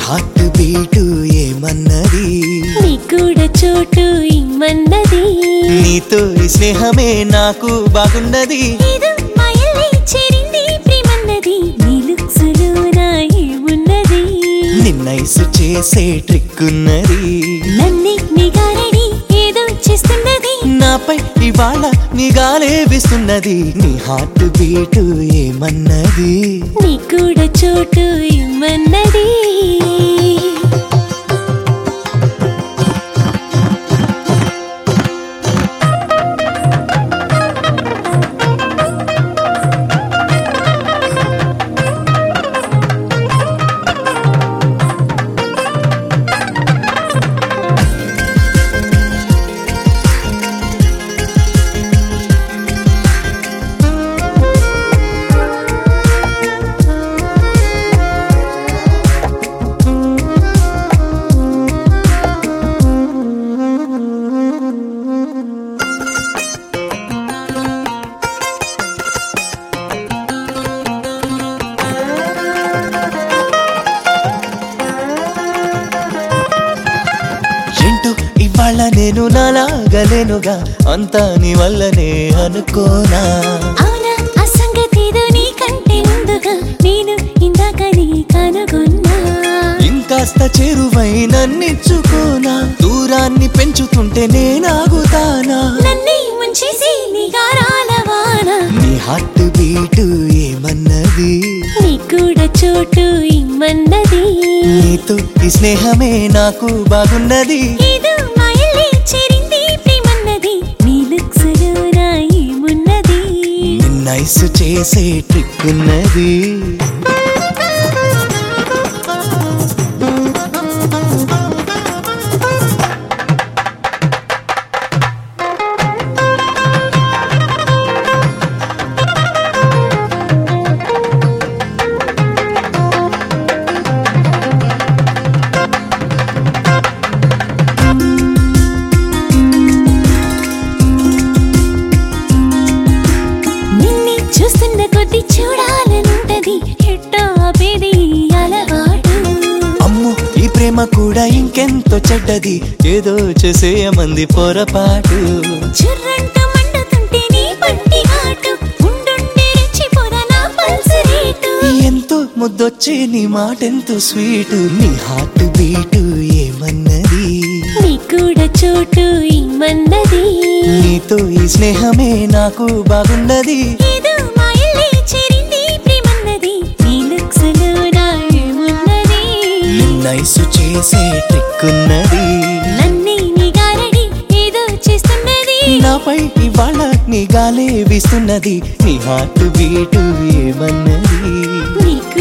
heart beat ఏమన్నది నీ కూడా చోటు ఇమ్మన్నది నీతో ఈ స్నేహమే నాకు బాగున్నది ఏదో మాయల్లే చేరింది ప్రేమన్నది నీ లుక్సులో నా ఏమున్నది నిన్నైసు చేసే ట్రిక్ ఉన్నది నన్నే నిగారడి ఏదో చేస్తున్నది నాపై ఇవాళ నీ గాలేవిస్తున్నది నీ హార్ట్ బీటు ఏమన్నది నీ కూడా చోటు ఇమ్మన్నది ఏంటో ఇవాళ నేను నాలాగలేనుగా అంతా నీ వల్లనే అనుకోనా అవునా ఆ సంగతేదో నీకంటే ముందుగా నేను ఇందాక నీ కనుగొన్నా ఇంకాస్త చేరువై నన్నిచ్చుకోనా దూరాన్ని పెంచుతుంటే నేనాగుతానా నన్నే ముంచేసి నిగారాల వాన నీ హార్ట్ బీటు ఏమన్నది నీ కూడా చోటు ఇమ్మన్నది నీతో ఈ స్నేహమే నాకు బాగున్నది ఏదో మాయల్లే చేరింది ప్రేమన్నది నీ లుక్సులో నా ఏమున్నది నిన్నైసు చేసే ట్రిక్ ఉన్నది నిన్నే చూస్తున్న కొద్ది చూడాలనుంటది ఎట్టో ఆపేది ఈ అలవాటు అమ్ము ఈ ప్రేమ కూడా ఇంకెంతో చెడ్డది ఏదో చేసేయమంది పొరపాటు చుర్రంట మండుతుంటే నీ పట్టి ఘాటు ఉండుండే రెచ్చిపోదా నా పల్స్ రేటు ఎంతో ముద్దొచ్చే నీ మాటెంతో స్వీటు నీ హార్ట్ బీటు ఏమన్నది నీ కూడా చోటు ఇమ్మన్నది నీతో ఈ స్నేహమే నాకు బాగున్నది ఏదో మాయల్లే చేరింది ప్రేమన్నది నీ లుక్స్లో నా ఏమున్నది నిన్నైసు చేసే ట్రిక్ ఉన్నది నన్నే నిగారడి ఏదో చేస్తున్నది నాపై ఇవాళ నీ గాలే వీస్తున్నది నీ హార్ట్ బీటు ఏమన్నది నీ